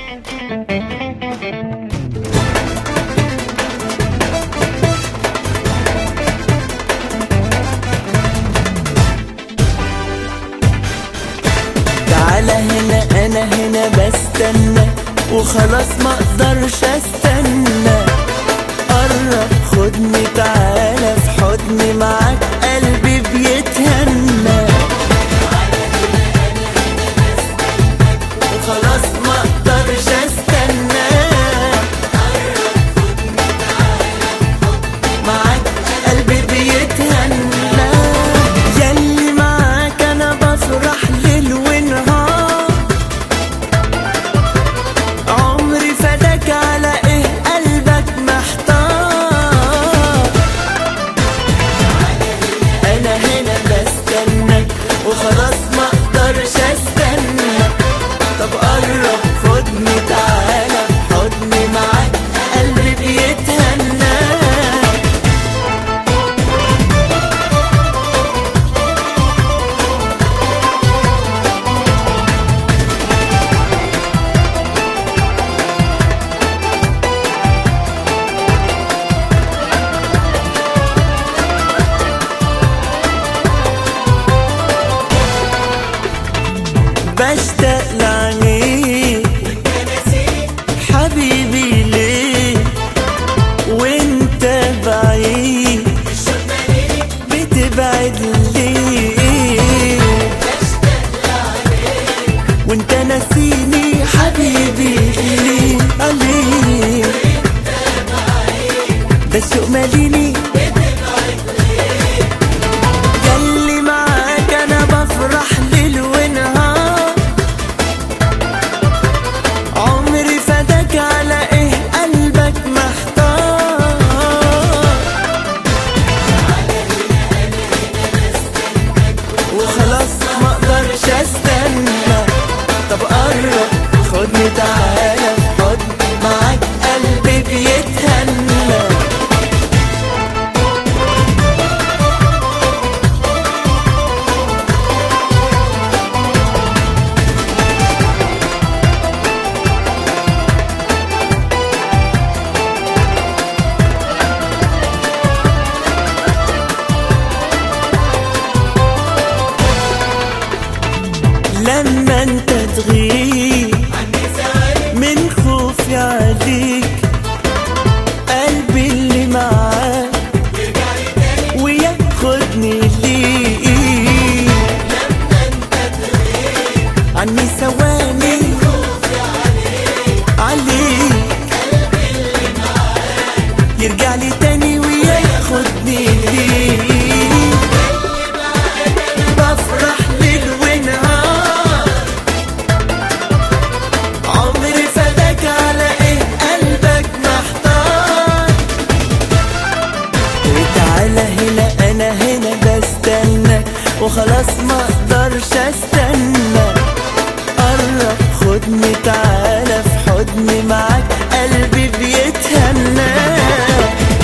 تعالى هنا انا هنا بستنى وخلاص ما اقدرش استنى قرب خدني تعالى في حضني معاك قلبي بيتهنى وخلاص ما اقدرش استنى معاك قلبي بيتهنى ياللي معاك انا بفرح ليل ونهار عمري فداك على ايه قلبك محتار انا هنا بستنى وخلاص ما اقدرش استنى طب قرب خدني تعالى في حضني معاك قلبي بيتهنى بشتاق لعينيك حبيبي ليه وانت بعيد بتبعد ليه وانت ناسيني حبيبي ليه عليه ده الشوق ماليني ياللي معاك انا بفرح ليل ونهار عمري فداك على ايه قلبك محتار وخلاص ما اقدرش استنى طب قرب خدني تعالى في حضني معاك قلبي بيتهنى لما انت تغيب من خوفي عليك قلبي اللي معاك وياخدني ليك عني ثواني عليك يرجع لي تاني وياخدني ليك بفرح ليل ونهار عمري فداك على ايه قلبك محتار وتعالى هنا انا هنا بستنى وخلاص ما اقدرش استنى قرب خدني تعالى في حضني معاك قلبي بيتهنى